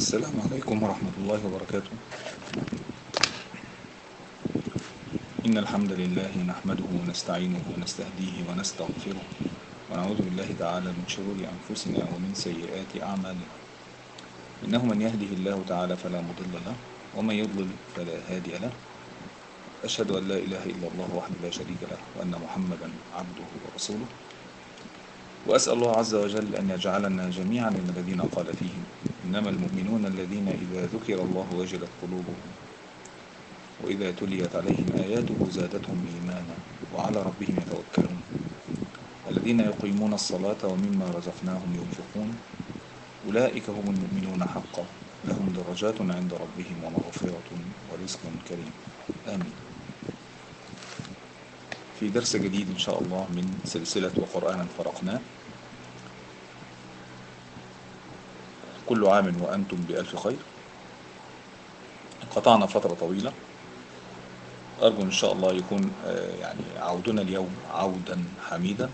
السلام عليكم ورحمة الله وبركاته إن الحمد لله نحمده ونستعينه ونستهديه ونستغفره ونعوذ بالله تعالى من شرور أنفسنا ومن سيئات أعمالنا إنه من يهده الله تعالى فلا مضل له ومن يضلل فلا هادي له أشهد أن لا إله إلا الله وحده لا شريك له وأن محمدا عبده ورسوله وأسأل الله عز وجل أن يجعلنا جميعا من الذين قال فيهم إنما المؤمنون الذين إذا ذكر الله وجلت قلوبهم وإذا تليت عليهم آياته زادتهم إيمانا وعلى ربهم يتوكلون الذين يقيمون الصلاة ومما رزقناهم ينفقون أولئك هم المؤمنون حقا لهم درجات عند ربهم ومغفرة ورزق كريم آمين في درس جديد إن شاء الله من سلسلة وقرآنا فرقناه كل عام وأنتم بألف خير قطعنا فترة طويلة أرجو إن شاء الله يكون يعني عودنا اليوم عودا حميدا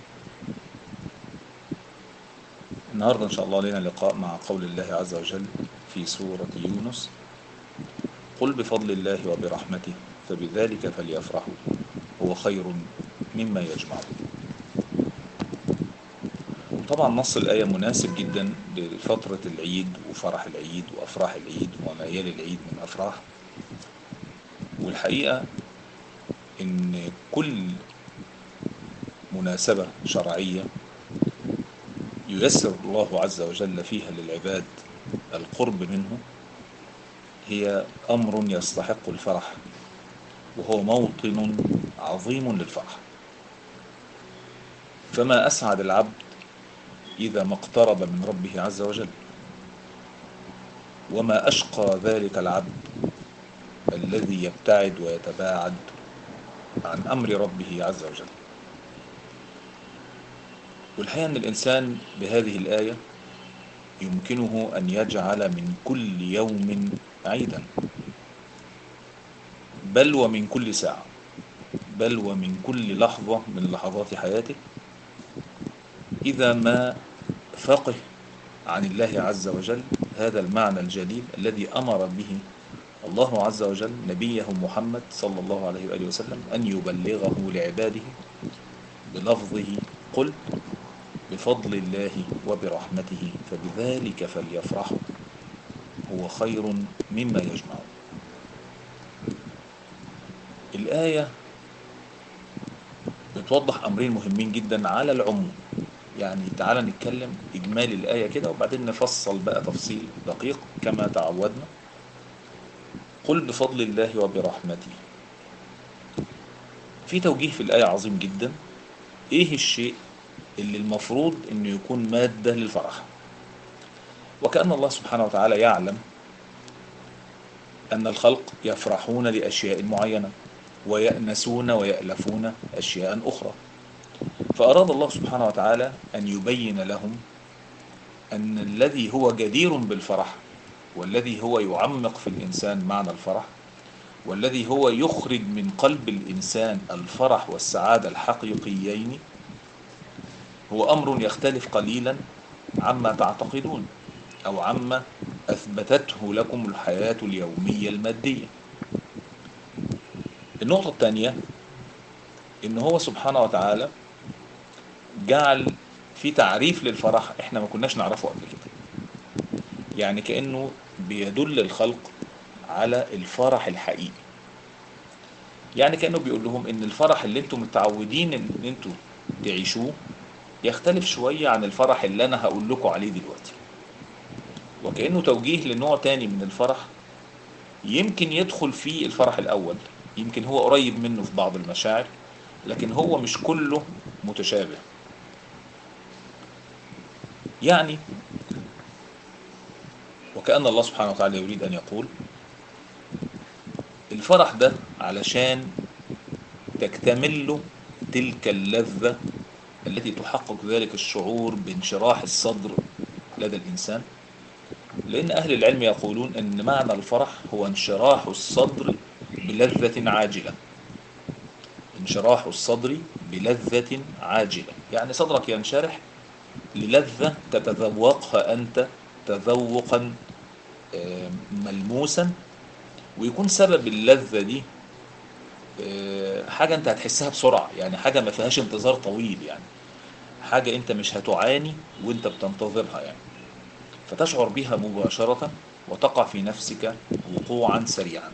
النهاردة إن شاء الله لنا لقاء مع قول الله عز وجل في سورة يونس قل بفضل الله وبرحمته فبذلك فليفرحوا هو خير مما يجمعون طبعا نص الآية مناسب جدا لفترة العيد وفرح العيد وأفراح العيد وما يلي العيد من أفراح والحقيقة إن كل مناسبة شرعية ييسر الله عز وجل فيها للعباد القرب منه هي أمر يستحق الفرح وهو موطن عظيم للفرح فما أسعد العبد إذا ما اقترب من ربه عز وجل وما أشقى ذلك العبد الذي يبتعد ويتباعد عن أمر ربه عز وجل والحقيقة أن الإنسان بهذه الآية يمكنه أن يجعل من كل يوم عيدا بل ومن كل ساعة بل ومن كل لحظة من لحظات حياته إذا ما فقه عن الله عز وجل هذا المعنى الجليل الذي أمر به الله عز وجل نبيه محمد صلى الله عليه وآله وسلم أن يبلغه لعباده بلفظه قل بفضل الله وبرحمته فبذلك فليفرحوا هو خير مما يجمعون الآية بتوضح أمرين مهمين جدا على العموم يعني تعالى نتكلم إجمالي الآية كده وبعدين نفصل بقى تفصيل دقيق كما تعودنا قل بفضل الله وبرحمته في توجيه في الآية عظيم جدا إيه الشيء اللي المفروض أنه يكون مادة للفرح وكأن الله سبحانه وتعالى يعلم أن الخلق يفرحون لأشياء معينة ويأنسون ويألفون أشياء أخرى فأراد الله سبحانه وتعالى أن يبين لهم أن الذي هو جدير بالفرح والذي هو يعمق في الإنسان معنى الفرح والذي هو يخرج من قلب الإنسان الفرح والسعادة الحقيقيين هو أمر يختلف قليلا عما تعتقدون أو عما أثبتته لكم الحياة اليومية المادية النقطة الثانية إن هو سبحانه وتعالى جعل في تعريف للفرح احنا ما كناش نعرفه قبل كده يعني كأنه بيدل الخلق على الفرح الحقيقي يعني كأنه بيقول لهم ان الفرح اللي انتم متعودين ان انتم تعيشوه يختلف شوية عن الفرح اللي انا هقول لكم عليه دلوقتي وكأنه توجيه لنوع تاني من الفرح يمكن يدخل فيه الفرح الاول يمكن هو قريب منه في بعض المشاعر لكن هو مش كله متشابه يعني وكأن الله سبحانه وتعالى يريد أن يقول الفرح ده علشان تكتمل له تلك اللذة التي تحقق ذلك الشعور بانشراح الصدر لدى الإنسان لأن أهل العلم يقولون أن معنى الفرح هو انشراح الصدر بلذة عاجلة انشراح الصدر بلذة عاجلة يعني صدرك ينشرح للذة تتذوقها أنت تذوقا آه، ملموسا ويكون سبب اللذة دي آه، حاجة انت هتحسها بسرعة يعني حاجة ما فيهاش انتظار طويل يعني حاجة انت مش هتعاني وانت بتنتظرها يعني فتشعر بها مباشرة وتقع في نفسك وقوعا سريعا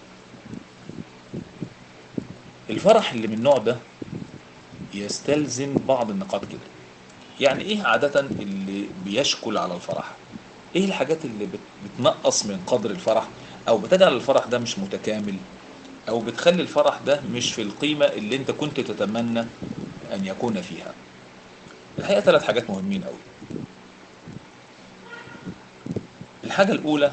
الفرح اللي من النوع ده يستلزم بعض النقاط كده يعني ايه عادة اللي بيشكل على الفرح ايه الحاجات اللي بت- بتنقص من قدر الفرح او بتجعل الفرح ده مش متكامل او بتخلي الفرح ده مش في القيمة اللي انت كنت تتمنى ان يكون فيها الحقيقة ثلاث حاجات مهمين قوي الحاجة الاولى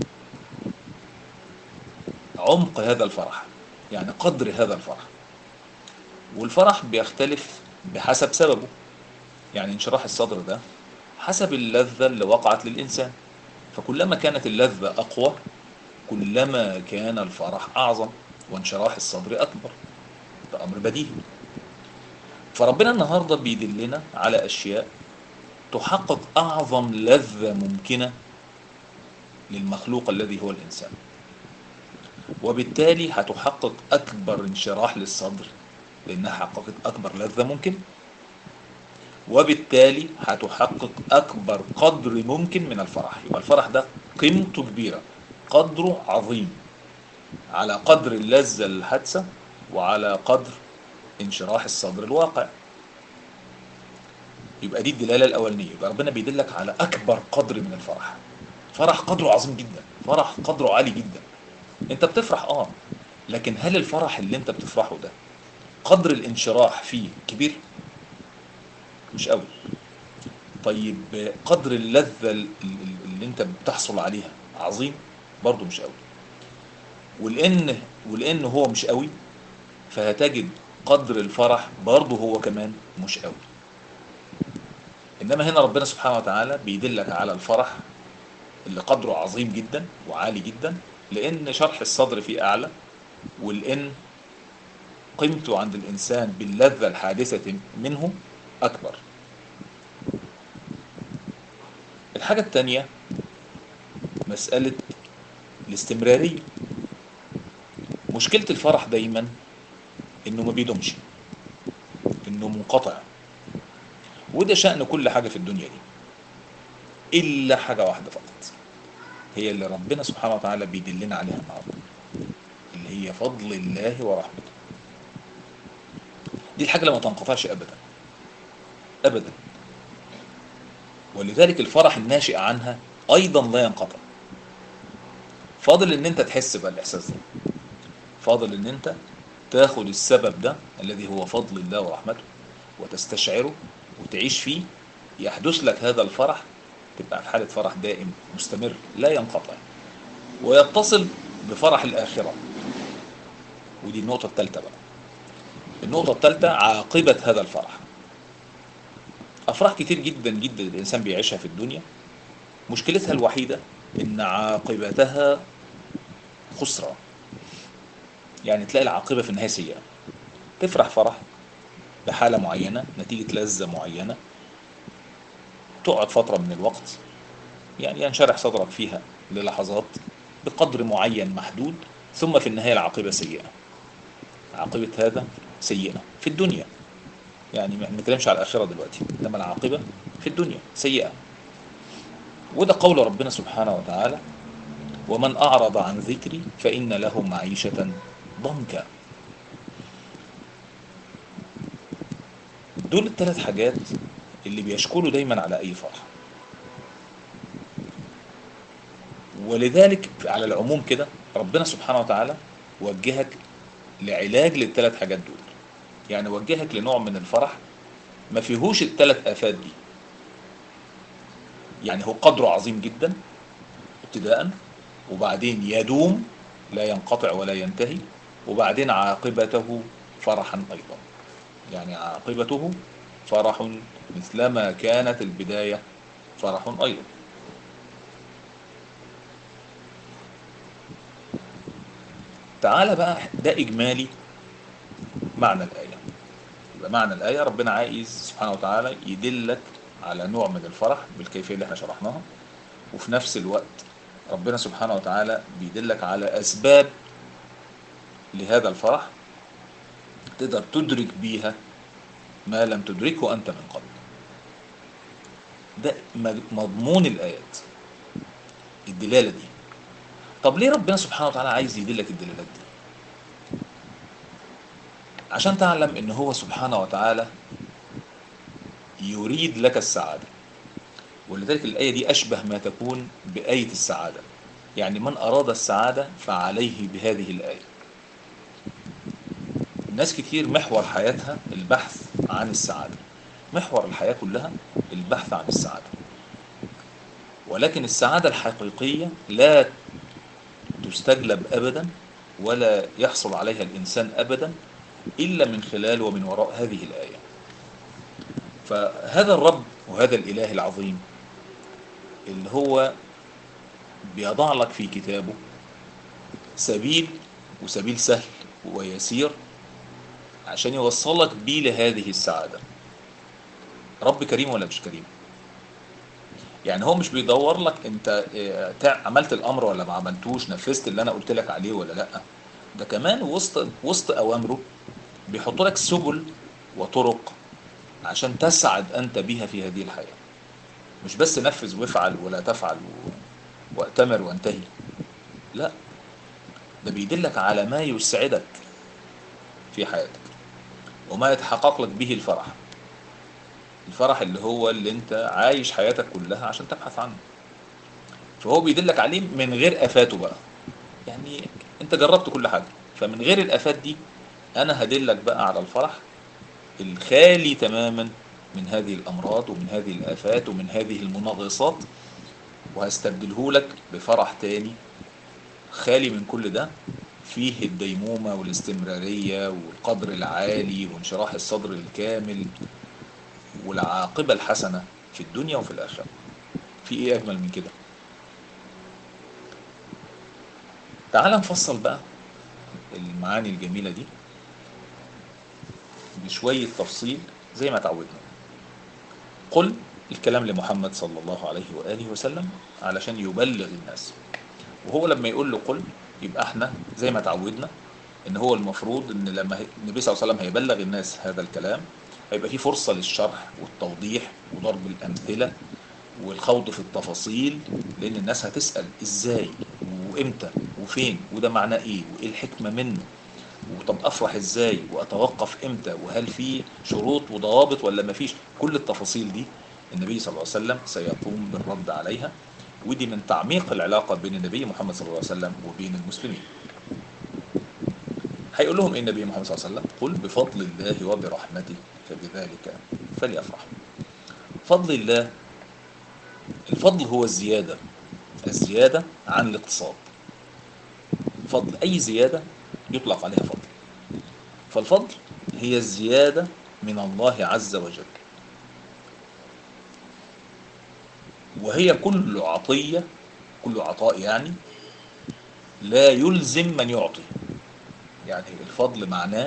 عمق هذا الفرح يعني قدر هذا الفرح والفرح بيختلف بحسب سببه يعني انشراح الصدر ده حسب اللذة اللي وقعت للإنسان فكلما كانت اللذة أقوى كلما كان الفرح أعظم وانشراح الصدر أكبر ده أمر بديهي فربنا النهاردة بيدلنا على أشياء تحقق أعظم لذة ممكنة للمخلوق الذي هو الإنسان وبالتالي هتحقق أكبر انشراح للصدر لأنها حققت أكبر لذة ممكن وبالتالي هتحقق أكبر قدر ممكن من الفرح يبقى الفرح ده قيمته كبيرة قدره عظيم على قدر اللذة الحادثة وعلى قدر انشراح الصدر الواقع يبقى دي الدلالة الأولانية يبقى ربنا بيدلك على أكبر قدر من الفرح فرح قدره عظيم جدا فرح قدره عالي جدا انت بتفرح اه لكن هل الفرح اللي انت بتفرحه ده قدر الانشراح فيه كبير مش قوي طيب قدر اللذة ال- ال- اللي انت بتحصل عليها عظيم برضه مش قوي ولان ولان هو مش قوي فهتجد قدر الفرح برضه هو كمان مش قوي انما هنا ربنا سبحانه وتعالى بيدلك على الفرح اللي قدره عظيم جدا وعالي جدا لان شرح الصدر فيه اعلى ولان قيمته عند الانسان باللذة الحادثة منه اكبر الحاجة التانية مسألة الاستمرارية مشكلة الفرح دايما انه ما بيدومش انه منقطع وده شأن كل حاجة في الدنيا دي إلا حاجة واحدة فقط هي اللي ربنا سبحانه وتعالى بيدلنا عليها النهارده اللي هي فضل الله ورحمته دي الحاجة اللي ما تنقطعش أبدا أبدا ولذلك الفرح الناشئ عنها أيضا لا ينقطع فاضل ان انت تحس بقى الاحساس ده فاضل ان انت تاخد السبب ده الذي هو فضل الله ورحمته وتستشعره وتعيش فيه يحدث لك هذا الفرح تبقى في حالة فرح دائم مستمر لا ينقطع ويتصل بفرح الآخرة ودي النقطة الثالثة بقى النقطة الثالثة عاقبة هذا الفرح أفراح كتير جدا جدا الإنسان بيعيشها في الدنيا مشكلتها الوحيدة إن عاقبتها خسرة يعني تلاقي العاقبة في النهاية سيئة تفرح فرح بحالة معينة نتيجة لذة معينة تقعد فترة من الوقت يعني ينشرح صدرك فيها للحظات بقدر معين محدود ثم في النهاية العاقبة سيئة عاقبة هذا سيئة في الدنيا يعني ما بنتكلمش على الآخرة دلوقتي إنما العاقبة في الدنيا سيئة وده قول ربنا سبحانه وتعالى ومن أعرض عن ذكري فإن له معيشة ضنكا دول الثلاث حاجات اللي بيشكلوا دايما على أي فرح ولذلك على العموم كده ربنا سبحانه وتعالى وجهك لعلاج للثلاث حاجات دول يعني وجهك لنوع من الفرح ما فيهوش الثلاث آفات دي يعني هو قدره عظيم جدا ابتداء وبعدين يدوم لا ينقطع ولا ينتهي وبعدين عاقبته فرحا أيضا يعني عاقبته فرح مثلما كانت البداية فرح أيضا تعالى بقى ده إجمالي معنى الآية يبقى معنى الآية ربنا عايز سبحانه وتعالى يدلك على نوع من الفرح بالكيفية اللي احنا شرحناها وفي نفس الوقت ربنا سبحانه وتعالى بيدلك على أسباب لهذا الفرح تقدر تدرك بيها ما لم تدركه أنت من قبل ده مضمون الآيات الدلالة دي طب ليه ربنا سبحانه وتعالى عايز يدلك الدلالات دي عشان تعلم ان هو سبحانه وتعالى يريد لك السعادة ولذلك الآية دي أشبه ما تكون بآية السعادة يعني من أراد السعادة فعليه بهذه الآية ناس كتير محور حياتها البحث عن السعادة محور الحياة كلها البحث عن السعادة ولكن السعادة الحقيقية لا تستجلب أبدا ولا يحصل عليها الإنسان أبدا إلا من خلال ومن وراء هذه الآية فهذا الرب وهذا الإله العظيم اللي هو بيضع لك في كتابه سبيل وسبيل سهل ويسير عشان يوصلك بيه لهذه السعادة رب كريم ولا مش كريم يعني هو مش بيدور لك انت عملت الامر ولا ما عملتوش نفذت اللي انا قلت لك عليه ولا لا ده كمان وسط وسط اوامره بيحط لك سبل وطرق عشان تسعد انت بها في هذه الحياه مش بس نفذ وافعل ولا تفعل واتمر وانتهي لا ده بيدلك على ما يسعدك في حياتك وما يتحقق لك به الفرح الفرح اللي هو اللي انت عايش حياتك كلها عشان تبحث عنه فهو بيدلك عليه من غير افاته بقى يعني انت جربت كل حاجة فمن غير الافات دي انا هدلك بقى على الفرح الخالي تماما من هذه الامراض ومن هذه الافات ومن هذه المنغصات وهستبدله لك بفرح تاني خالي من كل ده فيه الديمومة والاستمرارية والقدر العالي وانشراح الصدر الكامل والعاقبة الحسنة في الدنيا وفي الآخرة في إيه أجمل من كده تعال نفصل بقى المعاني الجميلة دي بشوية تفصيل زي ما تعودنا قل الكلام لمحمد صلى الله عليه وآله وسلم علشان يبلغ الناس وهو لما يقول له قل يبقى احنا زي ما تعودنا ان هو المفروض ان لما النبي صلى الله عليه وسلم هيبلغ الناس هذا الكلام هيبقى في فرصة للشرح والتوضيح وضرب الأمثلة والخوض في التفاصيل لأن الناس هتسأل إزاي وإمتى وفين وده معناه إيه وإيه الحكمة منه وطب أفرح إزاي وأتوقف إمتى وهل في شروط وضوابط ولا مفيش كل التفاصيل دي النبي صلى الله عليه وسلم سيقوم بالرد عليها ودي من تعميق العلاقة بين النبي محمد صلى الله عليه وسلم وبين المسلمين هيقول لهم ايه النبي محمد صلى الله عليه وسلم قل بفضل الله وبرحمته فبذلك فليفرحوا فضل الله الفضل هو الزيادة الزيادة عن الاقتصاد فضل أي زيادة يطلق عليها فضل فالفضل هي الزيادة من الله عز وجل وهي كل عطية كل عطاء يعني لا يلزم من يعطي يعني الفضل معناه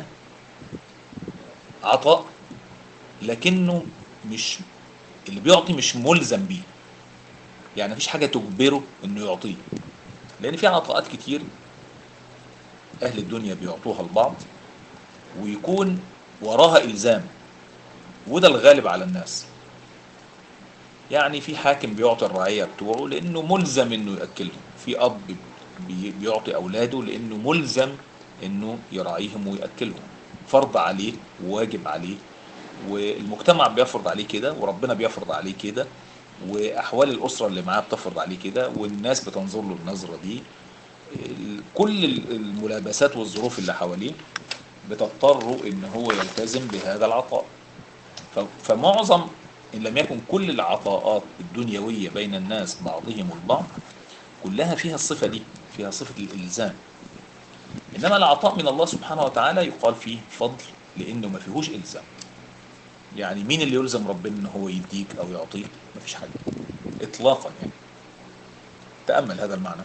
عطاء لكنه مش اللي بيعطي مش ملزم بيه يعني مفيش حاجة تجبره انه يعطيه لان في عطاءات كتير اهل الدنيا بيعطوها لبعض ويكون وراها الزام وده الغالب على الناس يعني في حاكم بيعطي الرعية بتوعه لانه ملزم انه يأكلهم في اب بيعطي اولاده لانه ملزم انه يراعيهم ويأكلهم فرض عليه وواجب عليه والمجتمع بيفرض عليه كده وربنا بيفرض عليه كده واحوال الاسره اللي معاه بتفرض عليه كده والناس بتنظر له النظره دي كل الملابسات والظروف اللي حواليه بتضطره ان هو يلتزم بهذا العطاء فمعظم ان لم يكن كل العطاءات الدنيويه بين الناس بعضهم البعض كلها فيها الصفه دي فيها صفه الالزام انما العطاء من الله سبحانه وتعالى يقال فيه فضل لانه ما فيهوش الزام يعني مين اللي يلزم ربنا ان هو يديك او يعطيك مفيش حاجه اطلاقا يعني تامل هذا المعنى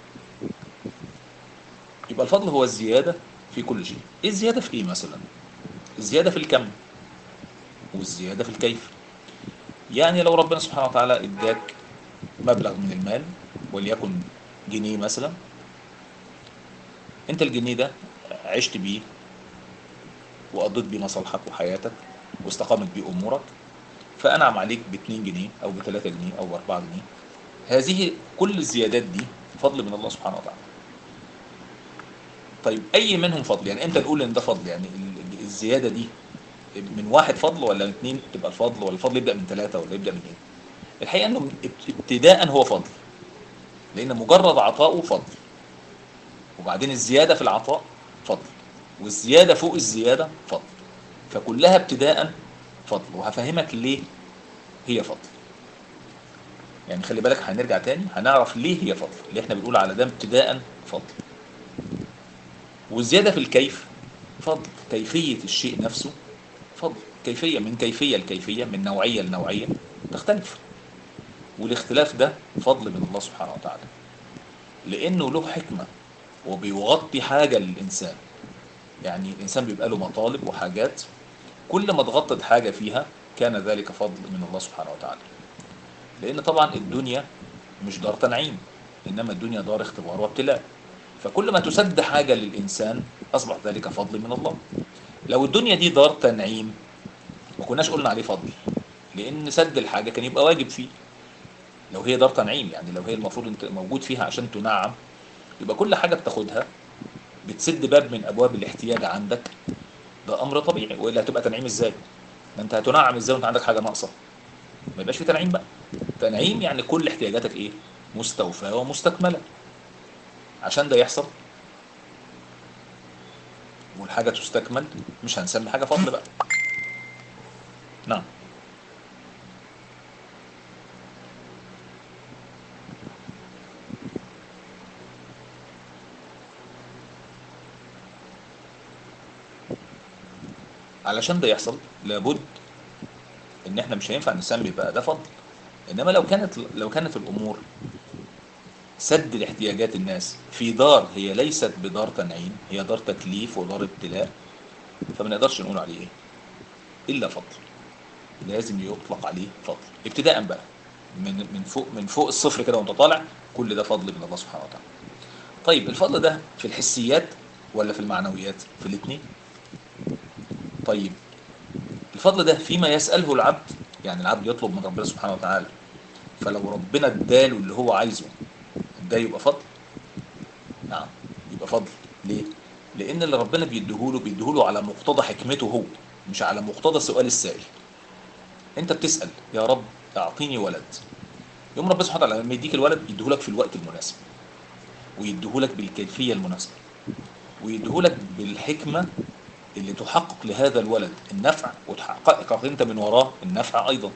يبقى الفضل هو الزياده في كل شيء ايه الزياده في ايه مثلا الزياده في الكم والزياده في الكيف يعني لو ربنا سبحانه وتعالى اداك مبلغ من المال وليكن جنيه مثلا انت الجنيه ده عشت بيه وقضيت بيه مصالحك وحياتك واستقامت بيه امورك فانعم عليك ب 2 جنيه او ب 3 جنيه او ب 4 جنيه هذه كل الزيادات دي فضل من الله سبحانه وتعالى طيب اي منهم فضل يعني امتى نقول ان ده فضل يعني ال- الزياده دي من واحد فضل ولا من اثنين تبقى الفضل ولا الفضل يبدا من ثلاثه ولا يبدا من ايه الحقيقه انه ابت- ابتداء هو فضل لان مجرد عطاؤه فضل وبعدين الزياده في العطاء فضل والزياده فوق الزياده فضل فكلها ابتداء فضل وهفهمك ليه هي فضل يعني خلي بالك هنرجع تاني هنعرف ليه هي فضل اللي احنا بنقول على ده ابتداء فضل والزيادة في الكيف فضل كيفية الشيء نفسه فضل كيفية من كيفية لكيفية من نوعية لنوعية تختلف والاختلاف ده فضل من الله سبحانه وتعالى لأنه له حكمة وبيغطي حاجة للإنسان يعني الإنسان بيبقى له مطالب وحاجات كل ما اتغطت حاجة فيها كان ذلك فضل من الله سبحانه وتعالى لأن طبعا الدنيا مش دار تنعيم إنما الدنيا دار اختبار وابتلاء فكل ما تسد حاجة للإنسان أصبح ذلك فضل من الله لو الدنيا دي دار تنعيم ما كناش قلنا عليه فضل لأن سد الحاجة كان يبقى واجب فيه لو هي دار تنعيم يعني لو هي المفروض انت موجود فيها عشان تنعم يبقى كل حاجة بتاخدها بتسد باب من أبواب الاحتياج عندك ده أمر طبيعي وإلا هتبقى تنعيم إزاي؟ ما أنت هتنعم إزاي وأنت عندك حاجة ناقصة؟ ما يبقاش في تنعيم بقى تنعيم يعني كل احتياجاتك إيه؟ مستوفاة ومستكملة عشان ده يحصل والحاجة تستكمل مش هنسمي حاجة فضل بقى نعم علشان ده يحصل لابد ان احنا مش هينفع نسمي بقى ده فضل انما لو كانت لو كانت الامور سد لاحتياجات الناس في دار هي ليست بدار تنعيم هي دار تكليف ودار ابتلاء فما نقدرش نقول عليه ايه الا فضل لازم يطلق عليه فضل ابتداء بقى من من فوق من فوق الصفر كده وانت طالع كل ده فضل من الله سبحانه وتعالى طيب الفضل ده في الحسيات ولا في المعنويات في الاثنين طيب الفضل ده فيما يسأله العبد يعني العبد يطلب من ربنا سبحانه وتعالى فلو ربنا اداله اللي هو عايزه ده يبقى فضل نعم يبقى فضل ليه لان اللي ربنا بيديهوله بيديهوله على مقتضى حكمته هو مش على مقتضى سؤال السائل انت بتسأل يا رب اعطيني ولد يوم ربنا سبحانه وتعالى لما يديك الولد يديهولك في الوقت المناسب ويديهولك بالكيفية المناسبة ويديهولك بالحكمة اللي تحقق لهذا الولد النفع وتحقق انت من وراه النفع ايضا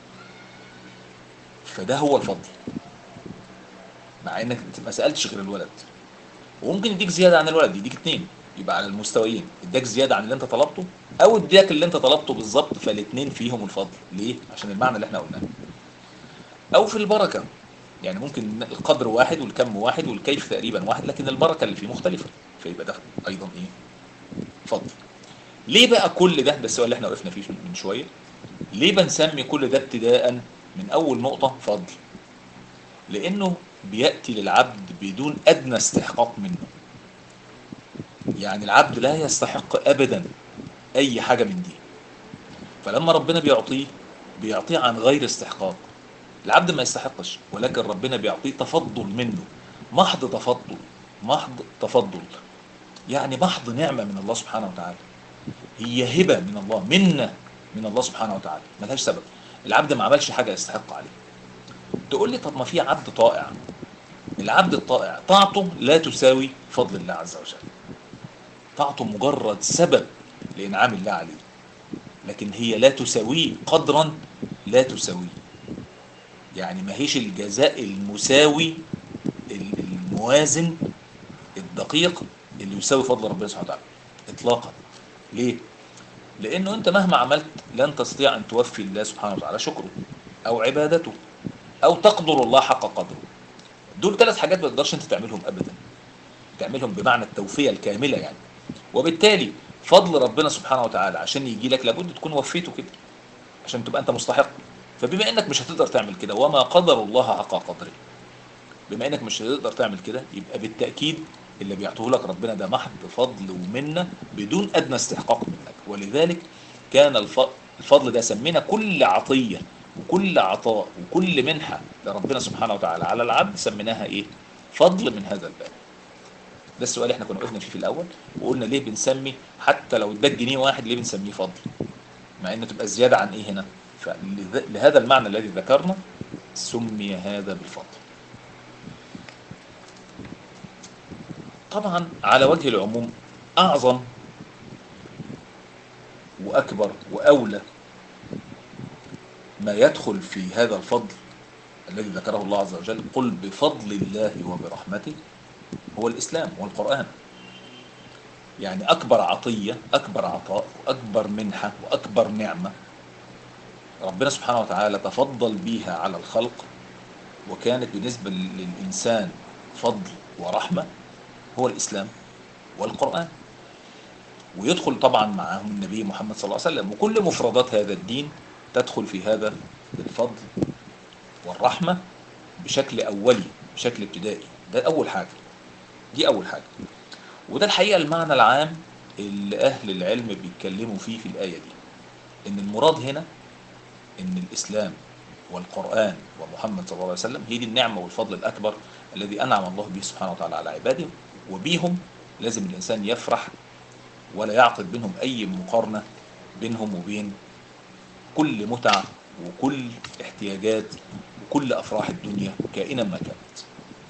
فده هو الفضل مع انك ما سالتش غير الولد وممكن يديك زياده عن الولد يديك اتنين يبقى على المستويين اداك زياده عن اللي انت طلبته او اداك اللي انت طلبته بالظبط فالاثنين فيهم الفضل ليه عشان المعنى اللي احنا قلناه او في البركه يعني ممكن القدر واحد والكم واحد والكيف تقريبا واحد لكن البركه اللي فيه مختلفه فيبقى ده ايضا ايه فضل ليه بقى كل ده ده السؤال اللي احنا وقفنا فيه من شويه ليه بنسمي كل ده ابتداء من اول نقطه فضل لانه بياتي للعبد بدون ادنى استحقاق منه يعني العبد لا يستحق ابدا اي حاجه من دي فلما ربنا بيعطيه بيعطيه عن غير استحقاق العبد ما يستحقش ولكن ربنا بيعطيه تفضل منه محض تفضل محض تفضل يعني محض نعمه من الله سبحانه وتعالى هي هبه من الله منه من الله سبحانه وتعالى ملهاش سبب العبد ما عملش حاجه يستحق عليه تقول لي طب ما في عبد طائع العبد الطائع طاعته لا تساوي فضل الله عز وجل طاعته مجرد سبب لانعام الله عليه لكن هي لا تساويه قدرا لا تساويه يعني ما هيش الجزاء المساوي الموازن الدقيق اللي يساوي فضل ربنا سبحانه وتعالى اطلاقا ليه لانه انت مهما عملت لن تستطيع ان توفي الله سبحانه وتعالى شكره او عبادته او تقدر الله حق قدره دول ثلاث حاجات ما تقدرش انت تعملهم ابدا تعملهم بمعنى التوفيه الكامله يعني وبالتالي فضل ربنا سبحانه وتعالى عشان يجي لك لابد تكون وفيته كده عشان تبقى انت مستحق فبما انك مش هتقدر تعمل كده وما قدر الله حق قدره بما انك مش هتقدر تعمل كده يبقى بالتاكيد اللي بيعطيه لك ربنا ده محض فضل ومنه بدون ادنى استحقاق منك ولذلك كان الف- الفضل ده سمينا كل عطيه وكل عطاء وكل منحه لربنا سبحانه وتعالى على العبد سميناها ايه؟ فضل من هذا الباب. ده السؤال احنا كنا وقفنا فيه في الاول وقلنا ليه بنسمي حتى لو اداك جنيه واحد ليه بنسميه فضل؟ مع انه تبقى زياده عن ايه هنا؟ فلهذا المعنى الذي ذكرنا سمي هذا بالفضل. طبعا على وجه العموم اعظم واكبر واولى ما يدخل في هذا الفضل الذي ذكره الله عز وجل قل بفضل الله وبرحمته هو الاسلام والقران يعني اكبر عطيه اكبر عطاء واكبر منحه واكبر نعمه ربنا سبحانه وتعالى تفضل بها على الخلق وكانت بالنسبه للانسان فضل ورحمه هو الاسلام والقران ويدخل طبعا معهم النبي محمد صلى الله عليه وسلم وكل مفردات هذا الدين تدخل في هذا الفضل والرحمه بشكل اولي بشكل ابتدائي ده اول حاجه دي اول حاجه وده الحقيقه المعنى العام اللي اهل العلم بيتكلموا فيه في الايه دي ان المراد هنا ان الاسلام والقران ومحمد صلى الله عليه وسلم هي دي النعمه والفضل الاكبر الذي انعم الله به سبحانه وتعالى على عباده وبيهم لازم الانسان يفرح ولا يعقد بينهم اي مقارنه بينهم وبين كل متع وكل احتياجات وكل افراح الدنيا كائنا ما كانت.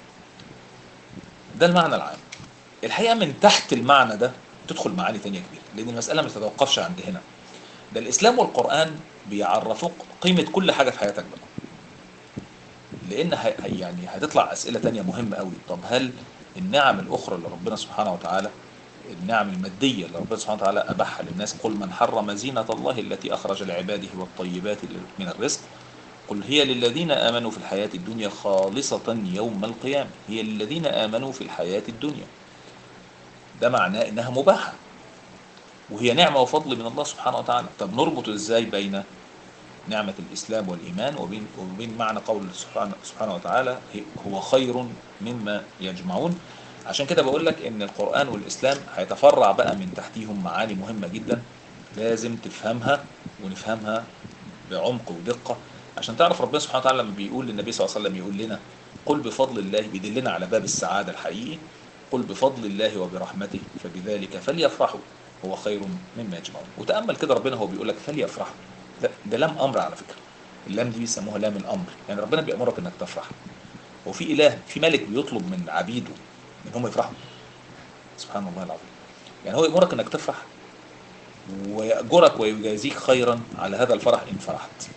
ده المعنى العام. الحقيقه من تحت المعنى ده تدخل معاني تانية كبيره لان المساله ما تتوقفش عند هنا. ده الاسلام والقران بيعرفوك قيمه كل حاجه في حياتك بقى. لان ه- ه- يعني هتطلع اسئله تانية مهمه قوي طب هل النعم الاخرى اللي ربنا سبحانه وتعالى النعم الماديه اللي ربنا سبحانه وتعالى اباحها للناس قل من حرم زينه الله التي اخرج لعباده والطيبات من الرزق قل هي للذين امنوا في الحياه الدنيا خالصه يوم القيامه هي للذين امنوا في الحياه الدنيا ده معناه انها مباحه وهي نعمه وفضل من الله سبحانه وتعالى طب نربط ازاي بين نعمة الإسلام والإيمان وبين وبين معنى قول سبحانه سبحانه وتعالى هي- هو خير مما يجمعون عشان كده بقول لك إن القرآن والإسلام هيتفرع بقى من تحتيهم معاني مهمة جدا لازم تفهمها ونفهمها بعمق ودقة عشان تعرف ربنا سبحانه وتعالى لما بيقول للنبي صلى الله عليه وسلم يقول لنا قل بفضل الله بيدلنا على باب السعادة الحقيقي قل بفضل الله وبرحمته فبذلك فليفرحوا هو خير مما يجمعون وتأمل كده ربنا هو بيقول لك فليفرحوا ده, ده لام امر على فكره اللام دي بيسموها لام الامر يعني ربنا بيامرك انك تفرح هو في اله في ملك بيطلب من عبيده ان هم يفرحوا سبحان الله العظيم يعني هو يامرك انك تفرح ويأجرك ويجازيك خيرا على هذا الفرح ان فرحت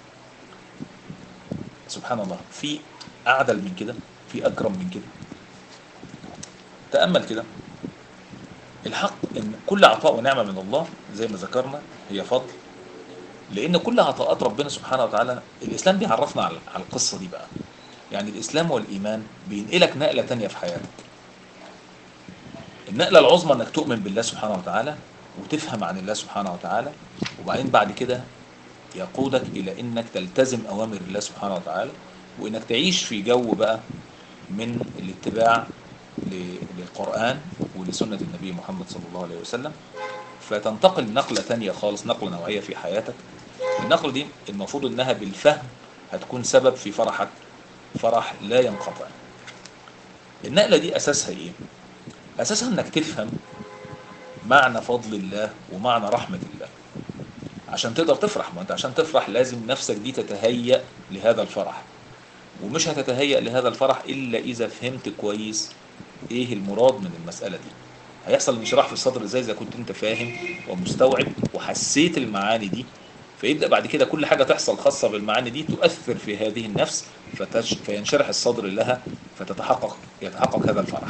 سبحان الله في اعدل من كده في اكرم من كده تامل كده الحق ان كل عطاء ونعمه من الله زي ما ذكرنا هي فضل لان كل عطاءات ربنا سبحانه وتعالى الاسلام بيعرفنا على على القصه دي بقى يعني الاسلام والايمان بينقلك نقله تانية في حياتك النقله العظمى انك تؤمن بالله سبحانه وتعالى وتفهم عن الله سبحانه وتعالى وبعدين بعد كده يقودك الى انك تلتزم اوامر الله سبحانه وتعالى وانك تعيش في جو بقى من الاتباع ل- للقران ولسنه النبي محمد صلى الله عليه وسلم فتنتقل نقله تانية خالص نقله نوعيه في حياتك النقله دي المفروض انها بالفهم هتكون سبب في فرحك فرح لا ينقطع النقله دي اساسها ايه اساسها انك تفهم معنى فضل الله ومعنى رحمه الله عشان تقدر تفرح ما انت عشان تفرح لازم نفسك دي تتهيأ لهذا الفرح ومش هتتهيأ لهذا الفرح الا اذا فهمت كويس ايه المراد من المساله دي هيحصل انشراح في الصدر ازاي اذا كنت انت فاهم ومستوعب وحسيت المعاني دي فيبدا بعد كده كل حاجه تحصل خاصه بالمعاني دي تؤثر في هذه النفس فتش فينشرح الصدر لها فتتحقق يتحقق هذا الفرح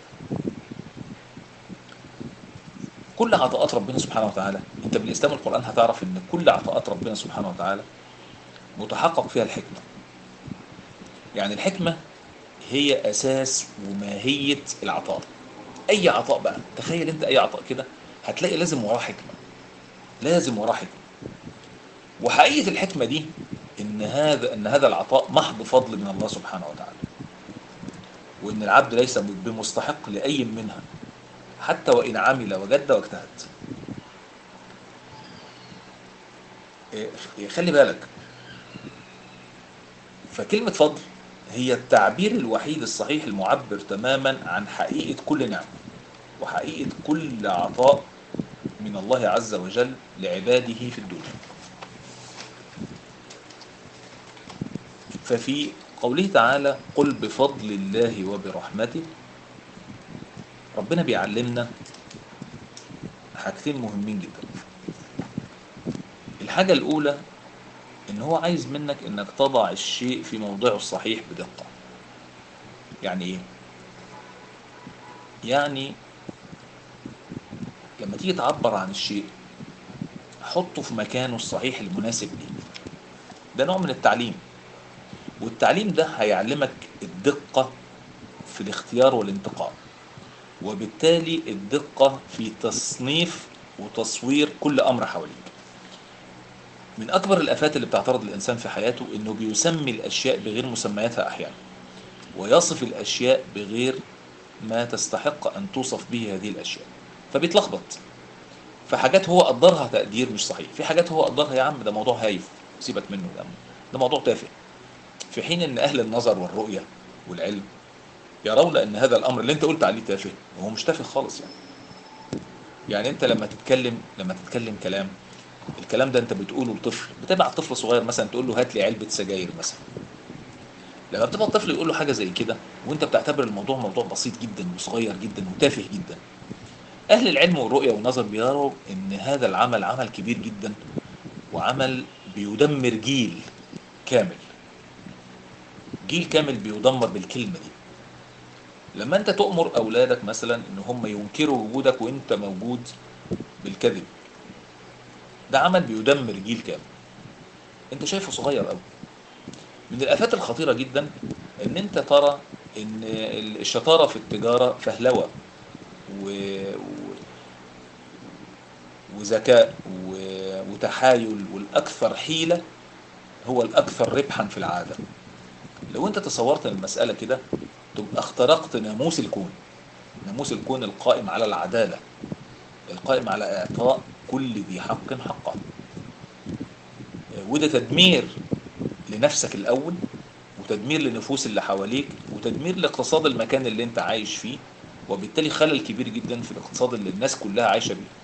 كل عطاءات ربنا سبحانه وتعالى انت بالاسلام والقران هتعرف ان كل عطاءات ربنا سبحانه وتعالى متحقق فيها الحكمه يعني الحكمه هي اساس وماهيه العطاء اي عطاء بقى تخيل انت اي عطاء كده هتلاقي لازم وراه حكمه لازم وراه حكمه وحقيقه الحكمه دي ان هذا ان هذا العطاء محض فضل من الله سبحانه وتعالى وإن العبد ليس بمستحق لأي منها حتى وإن عمل وجد واجتهد إيه، خلي بالك فكلمة فضل هي التعبير الوحيد الصحيح المعبر تماما عن حقيقة كل نعمة وحقيقة كل عطاء من الله عز وجل لعباده في الدنيا ففي قوله تعالى قل بفضل الله وبرحمته ربنا بيعلمنا حاجتين مهمين جدا الحاجة الأولى إن هو عايز منك إنك تضع الشيء في موضعه الصحيح بدقة يعني إيه؟ يعني لما تيجي تعبر عن الشيء حطه في مكانه الصحيح المناسب ليه ده نوع من التعليم والتعليم ده هيعلمك الدقة في الاختيار والانتقاء وبالتالي الدقة في تصنيف وتصوير كل أمر حواليك من أكبر الآفات اللي بتعترض الإنسان في حياته إنه بيسمي الأشياء بغير مسمياتها أحيانا ويصف الأشياء بغير ما تستحق أن توصف به هذه الأشياء فبيتلخبط في حاجات هو قدرها تقدير مش صحيح في حاجات هو قدرها يا عم ده موضوع هايف سيبك منه ده, ده موضوع تافه في حين ان اهل النظر والرؤيه والعلم يرون ان هذا الامر اللي انت قلت عليه تافه وهو مش تافه خالص يعني يعني انت لما تتكلم لما تتكلم كلام الكلام ده انت بتقوله لطفل بتبعت طفل صغير مثلا تقول له هات لي علبه سجاير مثلا لما بتبقى الطفل يقول له حاجه زي كده وانت بتعتبر الموضوع موضوع بسيط جدا وصغير جدا وتافه جدا اهل العلم والرؤيه والنظر بيروا ان هذا العمل عمل كبير جدا وعمل بيدمر جيل كامل جيل كامل بيدمر بالكلمه دي لما انت تؤمر اولادك مثلا ان هم ينكروا وجودك وانت موجود بالكذب ده عمل بيدمر جيل كامل انت شايفه صغير قوي من الافات الخطيره جدا ان انت ترى ان الشطاره في التجاره فهلوه و... و... وذكاء و... وتحايل والاكثر حيله هو الاكثر ربحا في العاده لو انت تصورت المساله كده تبقى اخترقت ناموس الكون ناموس الكون القائم على العداله القائم على اعطاء كل ذي حق حقه وده تدمير لنفسك الاول وتدمير لنفوس اللي حواليك وتدمير لاقتصاد المكان اللي انت عايش فيه وبالتالي خلل كبير جدا في الاقتصاد اللي الناس كلها عايشه بيه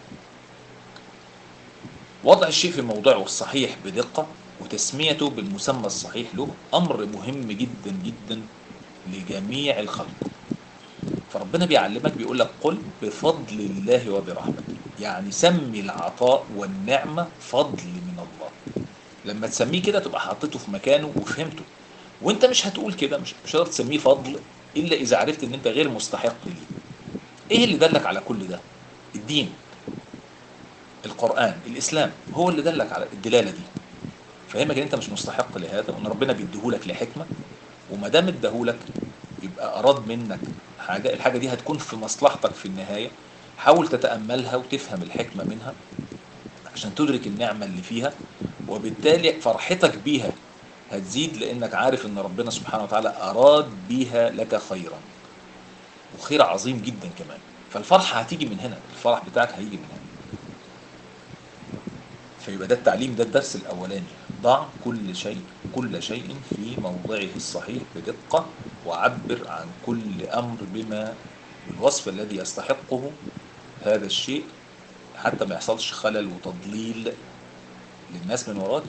وضع الشيء في موضعه الصحيح بدقه وتسميته بالمسمى الصحيح له امر مهم جدا جدا لجميع الخلق فربنا بيعلمك بيقول لك قل بفضل الله وبرحمته يعني سمي العطاء والنعمة فضل من الله لما تسميه كده تبقى حطيته في مكانه وفهمته وانت مش هتقول كده مش مش هتقدر تسميه فضل الا اذا عرفت ان انت غير مستحق ليه ايه اللي دلك على كل ده الدين القرآن الإسلام هو اللي دلك على الدلالة دي فهمك ان انت مش مستحق لهذا وان ربنا بيديهولك لحكمة وما دام اداهولك يبقى اراد منك حاجة الحاجة دي هتكون في مصلحتك في النهاية حاول تتأملها وتفهم الحكمة منها عشان تدرك النعمة اللي فيها وبالتالي فرحتك بيها هتزيد لانك عارف ان ربنا سبحانه وتعالى اراد بيها لك خيرا وخير عظيم جدا كمان فالفرحة هتيجي من هنا الفرح بتاعك هيجي من هنا فيبقى ده التعليم ده الدرس الاولاني ضع كل شيء كل شيء في موضعه الصحيح بدقة وعبر عن كل امر بما الوصف الذي يستحقه هذا الشيء حتى ما يحصلش خلل وتضليل للناس من وراك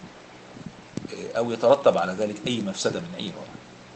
او يترتب على ذلك اي مفسدة من اي نوع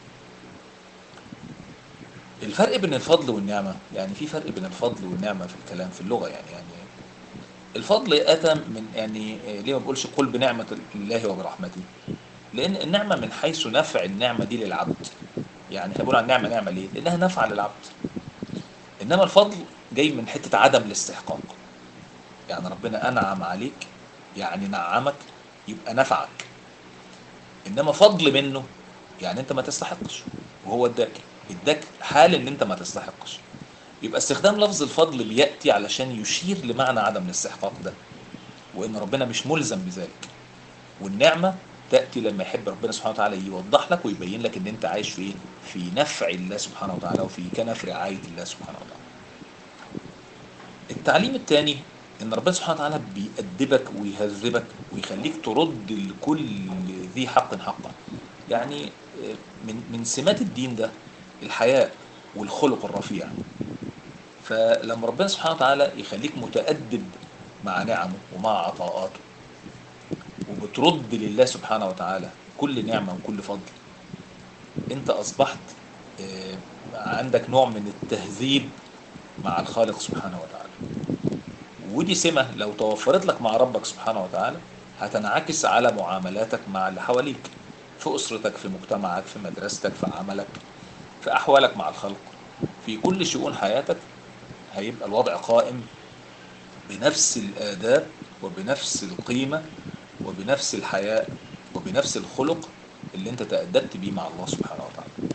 الفرق بين الفضل والنعمة يعني في فرق بين الفضل والنعمة في الكلام في اللغة يعني يعني الفضل اتى من يعني ليه ما بقولش قل بنعمة الله وبرحمته لان النعمة من حيث نفع النعمة دي للعبد يعني احنا بنقول عن نعمة نعمة ليه لانها نفع للعبد انما الفضل جاي من حتة عدم الاستحقاق يعني ربنا انعم عليك يعني نعمك يبقى نفعك انما فضل منه يعني انت ما تستحقش وهو اداك اداك حال ان انت ما تستحقش يبقى استخدام لفظ الفضل بياتي علشان يشير لمعنى عدم الاستحقاق ده وان ربنا مش ملزم بذلك والنعمه تأتي لما يحب ربنا سبحانه وتعالى يوضح لك ويبين لك ان انت عايش في ايه؟ في نفع الله سبحانه وتعالى وفي كنف رعاية الله سبحانه وتعالى التعليم الثاني ان ربنا سبحانه وتعالى بيأدبك ويهذبك ويخليك ترد لكل ذي حق حقا يعني آه، من من سمات الدين ده الحياء والخلق الرفيع فلما ربنا سبحانه وتعالى يخليك متأدب مع نعمه ومع عطاءاته وبترد لله سبحانه وتعالى كل نعمة وكل فضل انت اصبحت آه، عندك نوع من التهذيب مع الخالق سبحانه وتعالى ودي سمة لو توفرت لك مع ربك سبحانه وتعالى هتنعكس على معاملاتك مع اللي حواليك في أسرتك في مجتمعك في مدرستك في عملك في أحوالك مع الخلق في كل شؤون حياتك هيبقى الوضع قائم بنفس الآداب وبنفس القيمة وبنفس الحياء وبنفس الخلق اللي انت تأدبت بيه مع الله سبحانه وتعالى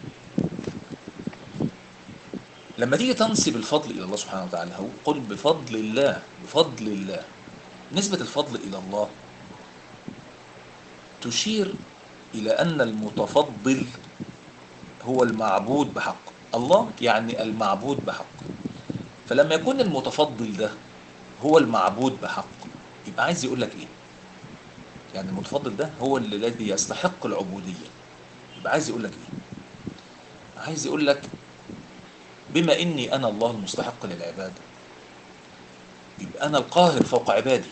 لما تيجي تنسب الفضل إلى الله سبحانه وتعالى هو قل بفضل الله بفضل الله نسبة الفضل إلى الله تشير إلى أن المتفضل هو المعبود بحق الله يعني المعبود بحق فلما يكون المتفضل ده هو المعبود بحق يبقى عايز يقول لك ايه يعني المتفضل ده هو اللي الذي يستحق العبودية يبقى عايز يقول لك ايه عايز يقول لك بما اني انا الله المستحق للعبادة يبقى انا القاهر فوق عبادي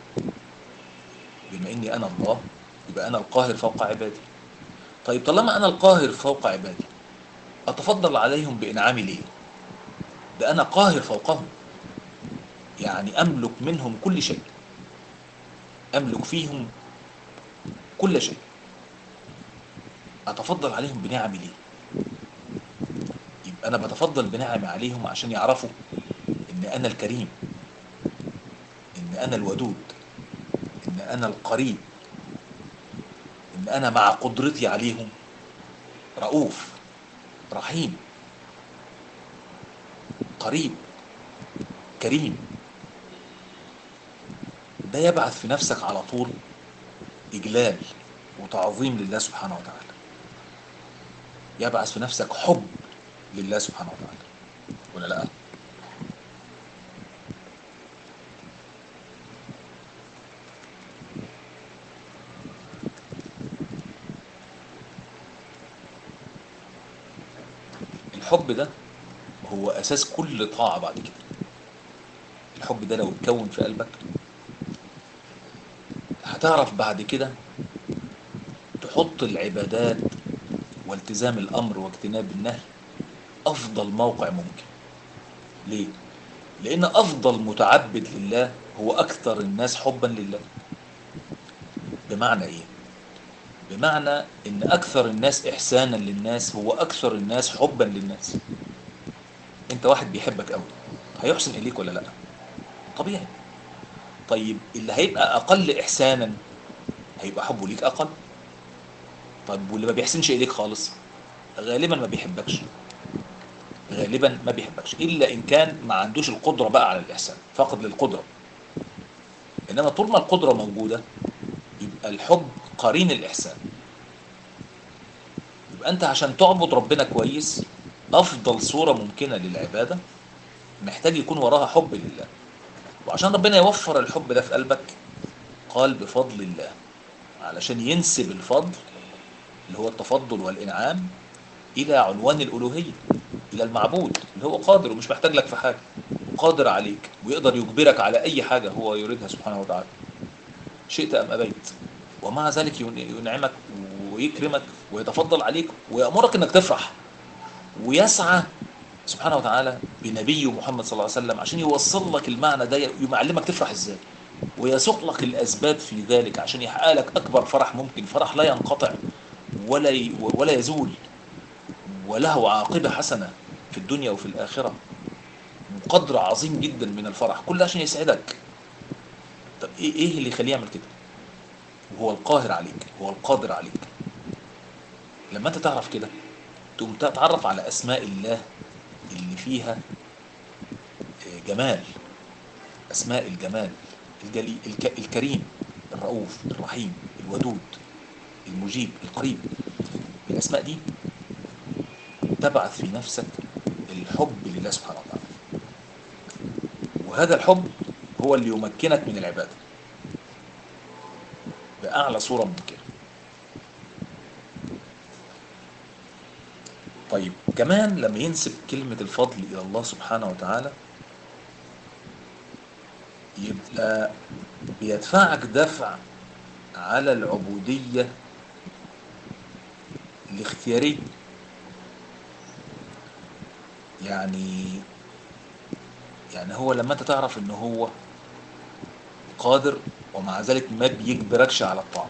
بما اني انا الله يبقى انا القاهر فوق عبادي طيب طالما انا القاهر فوق عبادي اتفضل عليهم بانعامي ليه ده انا قاهر فوقهم يعني املك منهم كل شيء املك فيهم كل شيء اتفضل عليهم بنعمي ليه يبقى انا بتفضل بنعمي عليهم عشان يعرفوا ان انا الكريم ان انا الودود ان انا القريب ان انا مع قدرتي عليهم رؤوف رحيم قريب كريم ده يبعث في نفسك على طول إجلال وتعظيم لله سبحانه وتعالى يبعث في نفسك حب لله سبحانه وتعالى ولا لا الحب ده هو أساس كل طاعة بعد كده الحب ده لو اتكون في قلبك هتعرف بعد كده تحط العبادات والتزام الأمر واجتناب النهي أفضل موقع ممكن ليه؟ لأن أفضل متعبد لله هو أكثر الناس حبا لله بمعنى إيه؟ بمعنى إن أكثر الناس إحسانا للناس هو أكثر الناس حبا للناس أنت واحد بيحبك قوي هيحسن إليك ولا لأ؟ طبيعي طيب اللي هيبقى أقل إحسانا هيبقى حبه ليك أقل طيب واللي ما بيحسنش إليك خالص غالبا ما بيحبكش غالبا ما بيحبكش إلا إن كان ما عندوش القدرة بقى على الإحسان فقد للقدرة إنما طول ما القدرة موجودة يبقى الحب قرين الإحسان يبقى أنت عشان تعبد ربنا كويس أفضل صورة ممكنة للعبادة محتاج يكون وراها حب لله وعشان ربنا يوفر الحب ده في قلبك قال بفضل الله علشان ينسب الفضل اللي هو التفضل والإنعام إلى عنوان الألوهية إلى المعبود اللي هو قادر ومش محتاج لك في حاجة قادر عليك ويقدر يجبرك على أي حاجة هو يريدها سبحانه وتعالى شئت أم أبيت ومع ذلك ينعمك ويكرمك ويتفضل عليك ويأمرك أنك تفرح ويسعى سبحانه وتعالى بنبيه محمد صلى الله عليه وسلم عشان يوصل لك المعنى ده يعلمك تفرح ازاي ويسوق لك الاسباب في ذلك عشان يحقق لك اكبر فرح ممكن فرح لا ينقطع ولا ي... ولا يزول وله عاقبه حسنه في الدنيا وفي الاخره قدر عظيم جدا من الفرح كل عشان يسعدك طب ايه ايه اللي يخليه يعمل كده وهو القاهر عليك هو القادر عليك لما انت تعرف كده تقوم تتعرف على اسماء الله اللي فيها جمال أسماء الجمال الجلي الك الكريم الرؤوف الرحيم الودود المجيب القريب الأسماء دي تبعث في نفسك الحب لله سبحانه وتعالى وهذا الحب هو اللي يمكنك من العبادة بأعلى صورة ممكنة طيب كمان لما ينسب كلمة الفضل إلى الله سبحانه وتعالى يبقى بيدفعك دفع على العبودية الاختيارية يعني يعني هو لما انت تعرف ان هو قادر ومع ذلك ما بيجبركش على الطاعة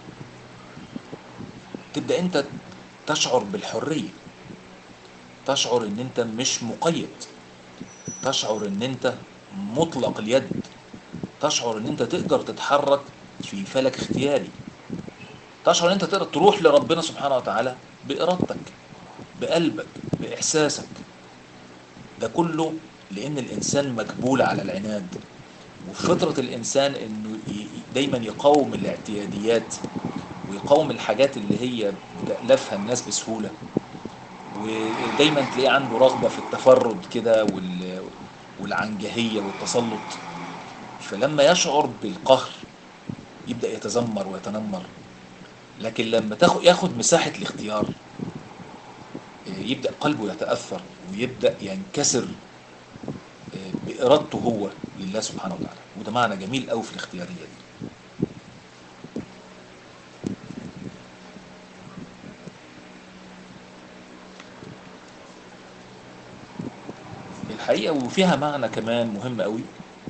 تبدأ انت تشعر بالحرية تشعر ان انت مش مقيد تشعر ان انت مطلق اليد تشعر ان انت تقدر تتحرك في فلك اختياري تشعر ان انت تقدر تروح لربنا سبحانه وتعالى بارادتك بقلبك باحساسك ده كله لان الانسان مجبول على العناد وفطرة الانسان انه ي- دايما يقاوم الاعتياديات ويقاوم الحاجات اللي هي بتألفها الناس بسهولة ودايما تلاقيه عنده رغبة في التفرد كده وال- والعنجهية والتسلط فلما يشعر بالقهر يبدأ يتذمر ويتنمر لكن لما تاخد ياخد مساحة الاختيار آه، يبدأ قلبه يتأثر ويبدأ ينكسر آه، بإرادته هو لله سبحانه وتعالى وده معنى جميل قوي في الاختيارية دي الحقيقة وفيها معنى كمان مهم قوي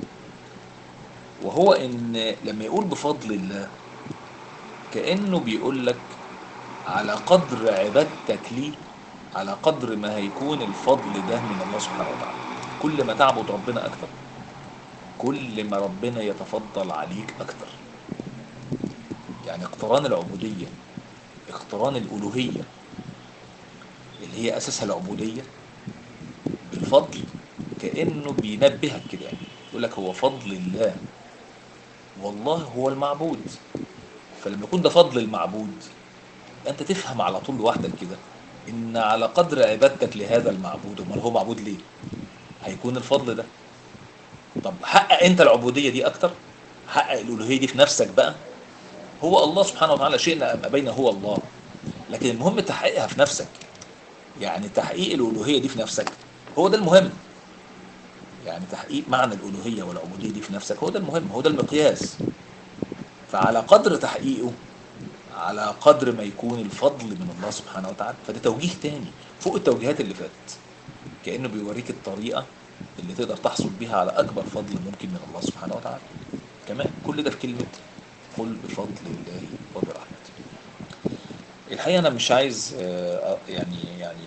وهو ان لما يقول بفضل الله كأنه بيقول لك على قدر عبادتك ليه على قدر ما هيكون الفضل ده من الله سبحانه وتعالى كل ما تعبد ربنا أكتر كل ما ربنا يتفضل عليك أكتر يعني اقتران العبودية اقتران الألوهية اللي هي أساسها العبودية بالفضل كأنه بينبهك كده يعني يقول لك هو فضل الله والله هو المعبود فلما يكون ده فضل المعبود انت تفهم على طول لوحدك كده ان على قدر عبادتك لهذا المعبود امال هو معبود ليه هيكون الفضل ده طب حقق انت العبوديه دي اكتر حقق الالوهيه دي في نفسك بقى هو الله سبحانه وتعالى شئنا ام ابينا هو الله لكن المهم تحقيقها في نفسك يعني تحقيق الالوهيه دي في نفسك هو ده المهم يعني تحقيق معنى الالوهيه والعبوديه دي في نفسك هو ده المهم هو ده المقياس فعلى قدر تحقيقه على قدر ما يكون الفضل من الله سبحانه وتعالى فده توجيه تاني فوق التوجيهات اللي فاتت كأنه بيوريك الطريقة اللي تقدر تحصل بيها على أكبر فضل ممكن من الله سبحانه وتعالى كمان كل ده في كلمة قل بفضل الله وبرحمته الحقيقة أنا مش عايز آه، يعني يعني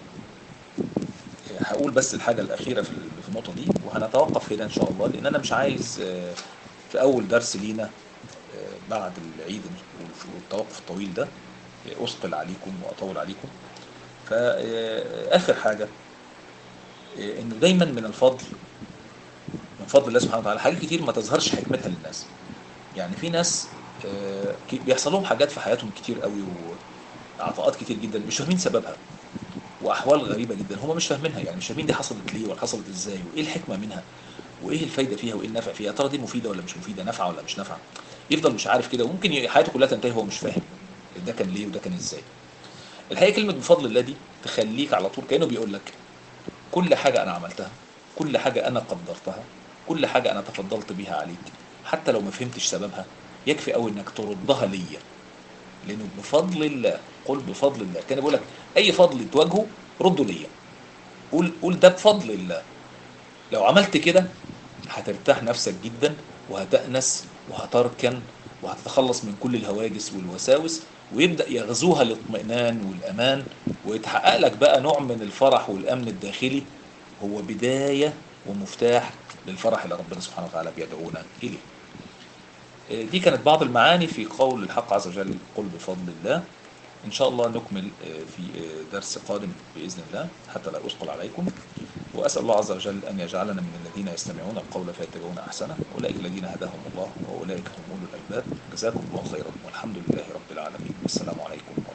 هقول بس الحاجة الأخيرة في في النقطة دي وهنتوقف هنا إن شاء الله لأن أنا مش عايز آه، في أول درس لينا آه، بعد العيد والتوقف الطويل ده آه، أثقل عليكم وأطول عليكم فآخر حاجة آه، إنه دايما من الفضل من فضل الله سبحانه وتعالى حاجات كتير ما تظهرش حكمتها للناس يعني في ناس آه، كي- بيحصل لهم حاجات في حياتهم كتير قوي وعطاءات كتير جدا مش فاهمين سببها واحوال غريبه جدا هم مش فاهمينها يعني مش فاهمين دي حصلت ليه ولا حصلت ازاي وايه الحكمه منها وايه الفايده فيها وايه النفع فيها يا ترى دي مفيده ولا مش مفيده نافعه ولا مش نافعه يفضل مش عارف كده وممكن ي- حياته كلها تنتهي وهو مش فاهم ده كان ليه وده كان ازاي الحقيقه كلمه بفضل الله دي تخليك على طول كانه بيقول لك كل حاجه انا عملتها كل حاجه انا قدرتها كل حاجه انا تفضلت بيها عليك حتى لو ما فهمتش سببها يكفي قوي انك تردها ليا لانه بفضل الله قل بفضل الله كان بيقول لك اي فضل تواجهه رده ليا قول قول ده بفضل الله لو عملت كده هترتاح نفسك جدا وهتأنس وهتركن وهتتخلص من كل الهواجس والوساوس ويبدأ يغزوها الاطمئنان والأمان ويتحقق لك بقى نوع من الفرح والأمن الداخلي هو بداية ومفتاح للفرح اللي ربنا سبحانه وتعالى بيدعونا إليه آه، دي كانت بعض المعاني في قول الحق عز وجل قل بفضل الله إن شاء الله نكمل آه، في آه، درس قادم بإذن الله حتى لا أثقل عليكم وأسأل الله عز وجل أن يجعلنا من الذين يستمعون القول فيتبعون أحسنه أولئك الذين هداهم الله وأولئك هم أولو الألباب جزاكم الله خيرا والحمد لله رب العالمين والسلام عليكم